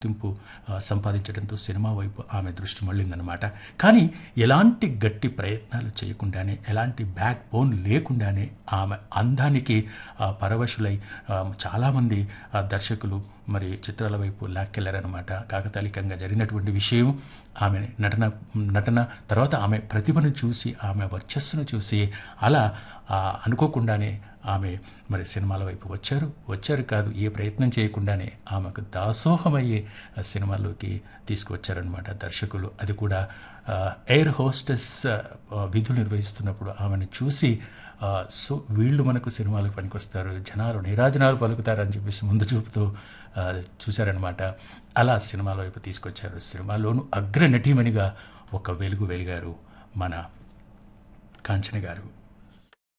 గుర్తింపు ఆ, సంపాదించడంతో సినిమా వైపు ఆమె దృష్టి మళ్ళిందనమాట కానీ ఎలాంటి గట్టి ప్రయత్నాలు చేయకుండానే ఎలాంటి బ్యాక్ బోన్ లేకుండానే ఆమె అందానికి ఆ, పరవశులై ఆ, చాలామంది ఆ, దర్శకులు మరి చిత్రాల వైపు లాక్కెళ్లారనమాట కాకతాళికంగా జరిగినటువంటి విషయం ఆమె నటన నటన తర్వాత ఆమె ప్రతిభను చూసి ఆమె వర్చస్సును చూసి అలా ఆ, అనుకోకుండానే ఆమె మరి సినిమాల వైపు వచ్చారు వచ్చారు కాదు ఏ ప్రయత్నం చేయకుండానే ఆమెకు దాసోహమయ్యే ఆ, సినిమాల్లోకి తీసుకువచ్చారనమాట దర్శకులు అది కూడా ఆ, ఎయిర్ హోస్టెస్ ఆ, విధులు నిర్వహిస్తున్నప్పుడు ఆమెను చూసి ఆ, సో వీళ్ళు మనకు సినిమాలకు పనికొస్తారు జనాలు నీరాజనాలు పలుకుతారని చెప్పేసి ముందు చూపుతూ ఆ, చూశారనమాట అలా సినిమాల వైపు తీసుకొచ్చారు సినిమాలోను అగ్ర నటీమణిగా ఒక వెలుగు వెలిగారు మన కాంచన గారు